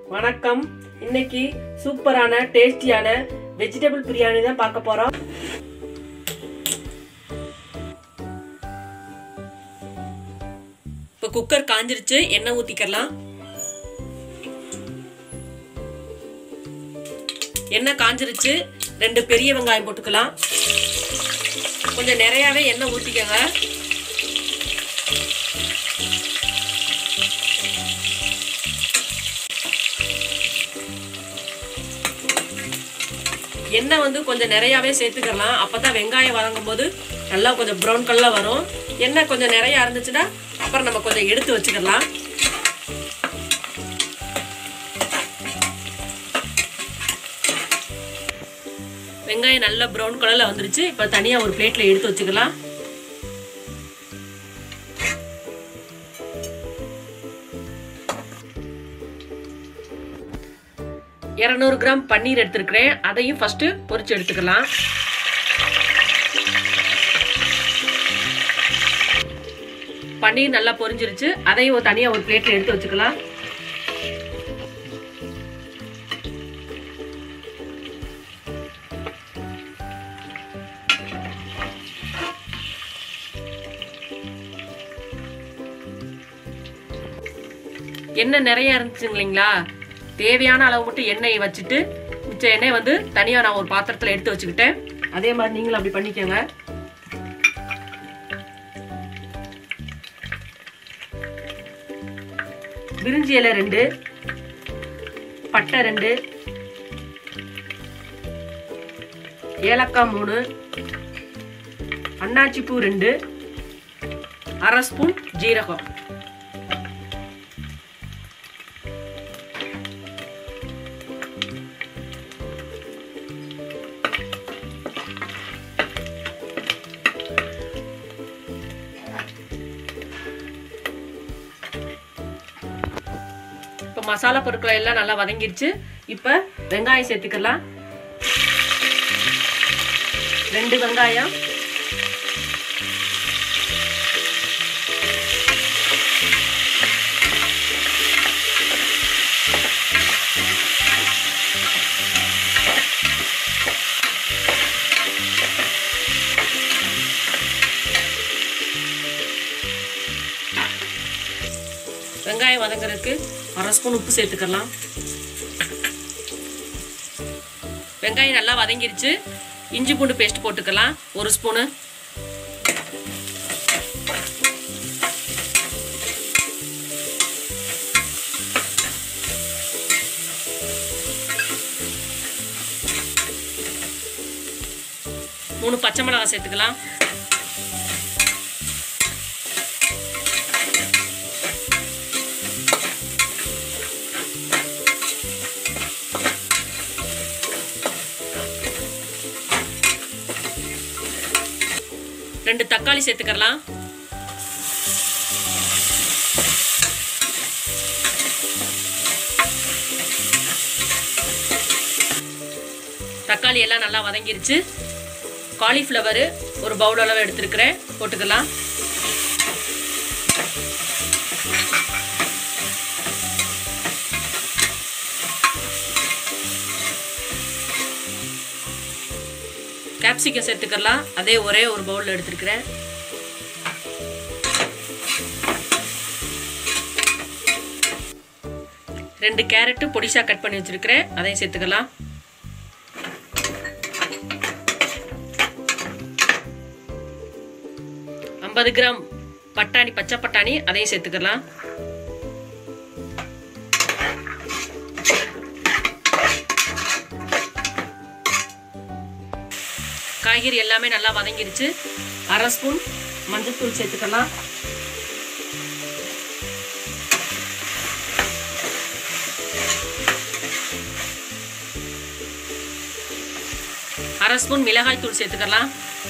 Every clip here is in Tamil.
வணக்கம் இன்னைக்கு சூப்பரான டேஸ்டியான வெஜிடபிள் பிரியாணி தான் பார்க்க போறோம் இப்போ குக்கர் காஞ்சிருச்சு எண்ணெய் ஊத்திக்கலாம் எண்ணெய் காஞ்சிருச்சு ரெண்டு பெரிய வெங்காயம் போட்டுக்கலாம் கொஞ்சம் நிறையாவே எண்ணெய் ஊத்திக்கங்க எண்ணெய் வந்து கொஞ்சம் நிறையாவே சேர்த்துக்கலாம் அப்பதான் வெங்காயம் வதங்கும் போது நல்லா கொஞ்சம் ப்ரௌன் கலர்ல வரும் எண்ணெய் கொஞ்சம் நிறையா இருந்துச்சுன்னா அப்புறம் நம்ம கொஞ்சம் எடுத்து வச்சுக்கலாம் வெங்காயம் நல்ல ப்ரௌன் கலர்ல வந்துருச்சு இப்போ தனியா ஒரு பிளேட்ல எடுத்து வச்சுக்கலாம் இரநூறு கிராம் பன்னீர் எடுத்துருக்கிறேன் அதையும் ஃபர்ஸ்ட் பொரிச்சு எடுத்துக்கலாம் பன்னீர் நல்லா பொரிஞ்சிருச்சு அதையும் ஒரு தனியா ஒரு பிளேட்ல எடுத்து வச்சுக்கலாம் எண்ணெய் நிறைய இருந்துச்சு இல்லைங்களா தேவையான அளவு மட்டும் எண்ணெயை வச்சுட்டு மிச்ச எண்ணெய் வந்து தனியாக நான் ஒரு பாத்திரத்தில் எடுத்து வச்சுக்கிட்டேன் அதே மாதிரி நீங்களும் அப்படி பண்ணிக்கோங்க பிரிஞ்சி இலை ரெண்டு பட்டை ரெண்டு ஏலக்காய் மூணு அன்னாச்சி பூ ரெண்டு அரை ஸ்பூன் ஜீரகம் இப்போ மசாலா பொருட்கள் எல்லாம் நல்லா வதங்கிருச்சு இப்போ வெங்காயம் சேர்த்துக்கலாம் ரெண்டு வெங்காயம் வெங்காயம் வதங்குறதுக்கு அரை ஸ்பூன் உப்பு சேர்த்துக்கலாம் வெங்காயம் நல்லா வதங்கிருச்சு இஞ்சி பூண்டு பேஸ்ட் போட்டுக்கலாம் ஒரு ஸ்பூனு மூணு பச்சை மிளகாய் சேர்த்துக்கலாம் ரெண்டு தக்காளி சேர்த்துக்கலாம் தக்காளி எல்லாம் நல்லா வதங்கிருச்சு காலிஃப்ளவரு ஒரு பவுல் அளவு எடுத்துருக்கிறேன் போட்டுக்கலாம் கேப்சிகம் சேர்த்துக்கலாம் அதே ஒரே ஒரு பவுலில் எடுத்துருக்கிறேன் ரெண்டு கேரட்டு பொடிசா கட் பண்ணி வச்சிருக்கிறேன் அதையும் சேர்த்துக்கலாம் ஐம்பது கிராம் பட்டாணி பச்சை பட்டாணி அதையும் சேர்த்துக்கலாம் காய்கறி எல்லாமே நல்லா வதங்கிருச்சு அரை ஸ்பூன் மஞ்சள்தூள் சேர்த்துக்கலாம் அரை ஸ்பூன் மிளகாய் தூள் சேர்த்துக்கலாம்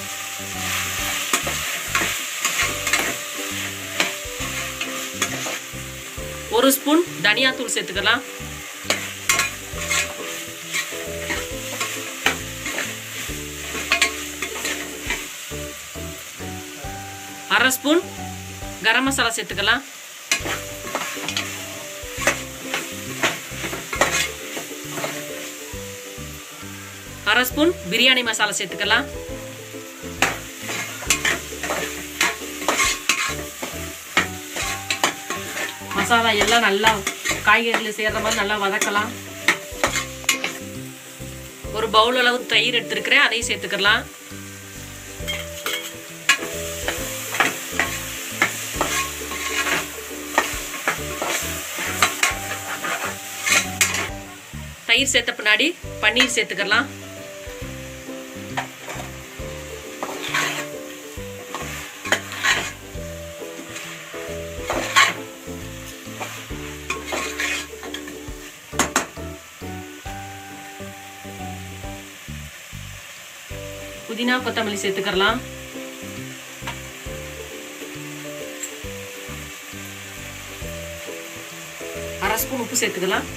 ஒரு ஸ்பூன் தனியா தூள் சேர்த்துக்கலாம் அரை ஸ்பூன் கரம் மசாலா சேர்த்துக்கலாம் அரை ஸ்பூன் பிரியாணி மசாலா சேர்த்துக்கலாம் மசாலா எல்லாம் நல்லா காய்கறியில் சேர்ற மாதிரி நல்லா வதக்கலாம் ஒரு பவுல் அளவு தயிர் எடுத்துருக்கிறேன் அதையும் சேர்த்துக்கலாம் தயிர் சேர்த்த பின்னாடி பன்னீர் சேர்த்துக்கலாம் புதினா கொத்தமல்லி சேர்த்துக்கலாம் அரை ஸ்பூன் உப்பு சேர்த்துக்கலாம்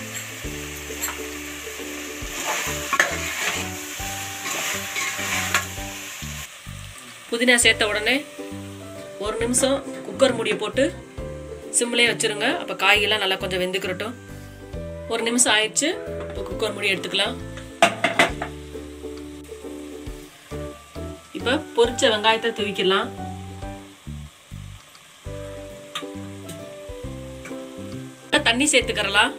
புதினா சேர்த்த உடனே ஒரு நிமிஷம் குக்கர் மூடியை போட்டு சிம்லேயே வச்சுருங்க அப்போ காய்கெல்லாம் நல்லா கொஞ்சம் வெந்துக்கிறட்டும் ஒரு நிமிஷம் ஆயிடுச்சு இப்போ குக்கர் மூடி எடுத்துக்கலாம் இப்போ பொரிச்ச வெங்காயத்தை துவிக்கலாம் தண்ணி சேர்த்துக்கிறலாம்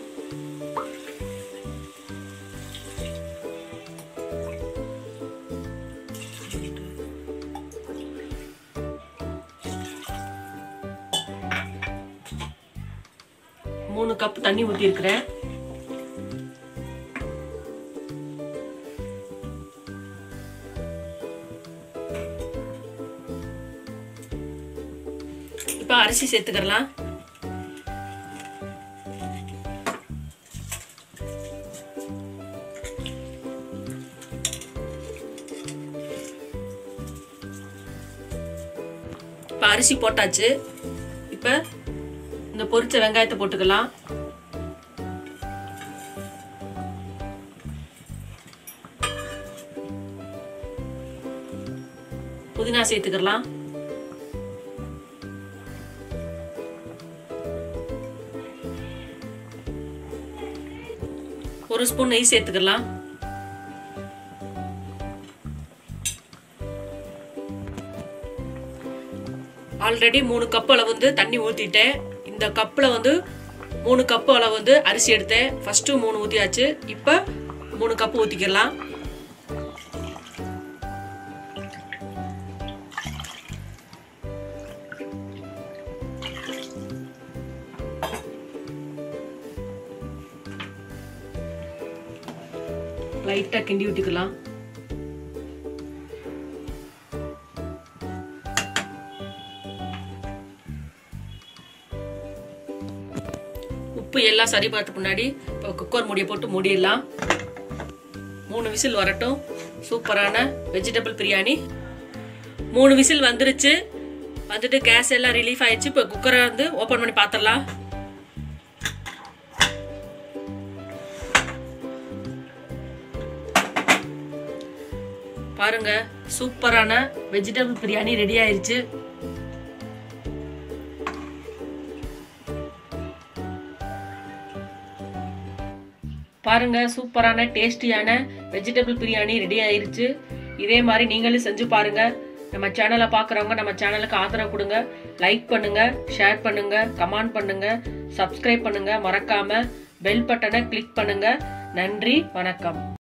மூணு கப் தண்ணி ஊற்றி இருக்கிறேன் இப்போ அரிசி சேர்த்துக்கலாம் இப்போ அரிசி போட்டாச்சு இப்போ இந்த பொரிச்ச வெங்காயத்தை போட்டுக்கலாம் புதினா சேர்த்துக்கலாம் ஒரு ஸ்பூன் நெய் சேர்த்துக்கலாம் ஆல்ரெடி மூணு கப் அளவு வந்து தண்ணி ஊற்றிட்டேன் இந்த கப்பில் வந்து மூணு கப்பு அளவு வந்து அரிசி எடுத்தேன் ஃபஸ்ட்டு மூணு ஊற்றியாச்சு இப்போ மூணு கப்பு ஊற்றிக்கலாம் லைட்டாக கிண்டி விட்டுக்கலாம் உப்பு எல்லாம் சரி பார்த்த முன்னாடி இப்போ குக்கர் மூடியை போட்டு மூடிடலாம் மூணு விசில் வரட்டும் சூப்பரான வெஜிடபிள் பிரியாணி மூணு விசில் வந்துருச்சு வந்துட்டு கேஸ் எல்லாம் ரிலீஃப் ஆயிடுச்சு இப்போ குக்கரை வந்து ஓப்பன் பண்ணி பார்த்துடலாம் பாருங்க சூப்பரான வெஜிடபிள் பிரியாணி ரெடி ஆயிருச்சு பாருங்க சூப்பரான டேஸ்டியான வெஜிடபிள் பிரியாணி ரெடி ஆயிருச்சு இதே மாதிரி நீங்களும் செஞ்சு பாருங்க நம்ம சேனலை பார்க்குறவங்க நம்ம சேனலுக்கு ஆதரவு கொடுங்க லைக் பண்ணுங்க ஷேர் பண்ணுங்க கமெண்ட் பண்ணுங்க சப்ஸ்கிரைப் பண்ணுங்க மறக்காம பெல் பட்டனை கிளிக் பண்ணுங்க நன்றி வணக்கம்